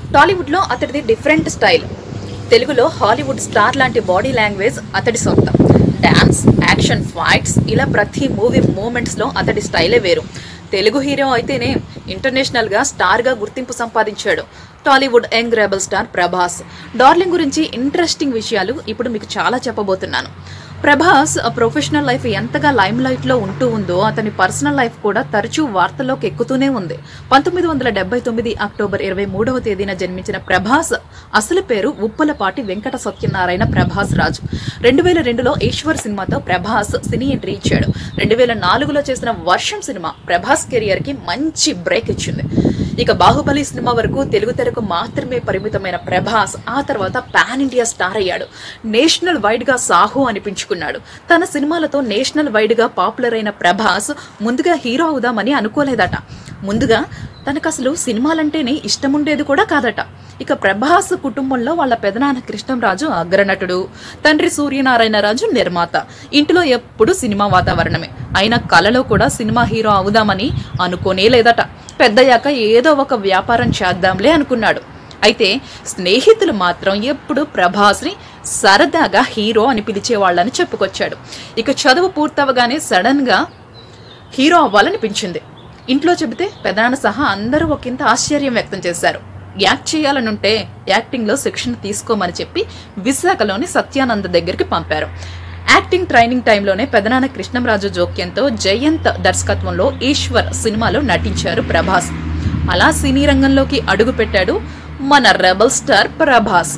టాలీవుడ్లో అతడిది different style తెలుగులో హాలీవుడ్ స్టార్ లాంటి బాడీ లాంగ్వేజ్ అతడి సొంతం డాన్స్ యాక్షన్ ఫైట్స్ ఇలా ప్రతి మూవీ మూమెంట్స్లో అతడి స్టైలే వేరు తెలుగు హీరో అయితేనే ఇంటర్నేషనల్గా స్టార్గా గుర్తింపు సంపాదించాడు Tollywood young rebel star Prabhas darling గురించి ఇంట్రెస్టింగ్ విషయాలు ఇప్పుడు మీకు చాలా చెప్పబోతున్నాను ప్రభాస్ ప్రొఫెషనల్ లైఫ్ ఎంతగా లైమ్ లైట్ లో ఉంటూ ఉందో అతని పర్సనల్ లైఫ్ కూడా తరచూ వార్తల్లోకి ఎక్కుతూనే ఉంది పంతొమ్మిది వందల డెబ్బై తొమ్మిది అక్టోబర్ ఇరవై మూడవ తేదీన జన్మించిన ప్రభాస్ అసలు పేరు ఉప్పలపాటి వెంకట సత్యనారాయణ ప్రభాస్ రాజు రెండు వేల రెండులో ఈశ్వర్ సినిమాతో ప్రభాస్ సినీ ఎంట్రీ ఇచ్చాడు రెండు వేల నాలుగులో చేసిన వర్షం సినిమా ప్రభాస్ కెరియర్ కి మంచి బ్రేక్ ఇచ్చింది ఇక బాహుబలి సినిమా వరకు తెలుగు తెరకు మాత్రమే పరిమితమైన ప్రభాస్ ఆ తర్వాత పాన్ ఇండియా స్టార్ అయ్యాడు నేషనల్ వైడ్ గా సాహు అనిపించుకున్నాడు తన సినిమాలతో నేషనల్ వైడ్ గా పాపులర్ అయిన ప్రభాస్ ముందుగా హీరో అవుదామని అనుకోలేదట ముందుగా తనకు అసలు సినిమాలంటేనే ఇష్టం ఉండేది కూడా కాదట ఇక ప్రభాస్ కుటుంబంలో వాళ్ళ పెదనాన్న కృష్ణంరాజు అగ్రనటుడు తండ్రి సూర్యనారాయణరాజు నిర్మాత ఇంటిలో ఎప్పుడు సినిమా వాతావరణమే అయినా కలలో కూడా సినిమా హీరో అవుదామని అనుకోనే లేదట పెద్దయ్యాక ఏదో ఒక వ్యాపారం చేద్దాంలే అనుకున్నాడు అయితే స్నేహితులు మాత్రం ఎప్పుడు ప్రభాస్ని సరదాగా హీరో అని పిలిచేవాళ్ళని చెప్పుకొచ్చాడు ఇక చదువు పూర్తవగానే సడన్గా హీరో అవ్వాలనిపించింది ఇంట్లో చెబితే పెదనాన్న సహా అందరూ ఒకంత ఆశ్చర్యం వ్యక్తం చేశారు యాక్ట్ చేయాలనుంటే యాక్టింగ్లో శిక్షణ తీసుకోమని చెప్పి విశాఖలోని సత్యానంద దగ్గరికి పంపారు యాక్టింగ్ ట్రైనింగ్ టైంలోనే పెదనాన్న కృష్ణంరాజు జోక్యంతో జయంత్ దర్శకత్వంలో ఈశ్వర్ సినిమాలో నటించారు ప్రభాస్ అలా సినీ రంగంలోకి అడుగుపెట్టాడు మన రెబల్ స్టార్ ప్రభాస్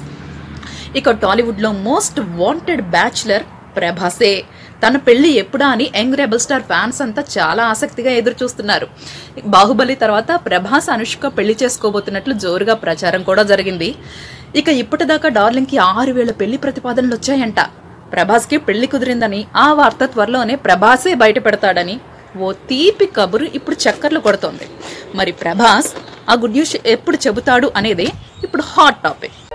ఇక టాలీవుడ్లో మోస్ట్ వాంటెడ్ బ్యాచులర్ ప్రభాసే తన పెళ్లి ఎప్పుడా అని యంగ్ రెబల్ స్టార్ ఫ్యాన్స్ అంతా చాలా ఆసక్తిగా ఎదురు చూస్తున్నారు బాహుబలి తర్వాత ప్రభాస్ అనుష్క పెళ్లి చేసుకోబోతున్నట్లు జోరుగా ప్రచారం కూడా జరిగింది ఇక ఇప్పటిదాకా డార్లింగ్కి ఆరు వేల పెళ్లి ప్రతిపాదనలు వచ్చాయంట ప్రభాస్కి పెళ్లి కుదిరిందని ఆ వార్త త్వరలోనే ప్రభాసే బయట పెడతాడని ఓ తీపి కబురు ఇప్పుడు చక్కర్లు కొడుతోంది మరి ప్రభాస్ ఆ గుడ్ న్యూస్ ఎప్పుడు చెబుతాడు అనేది ఇప్పుడు హాట్ టాపిక్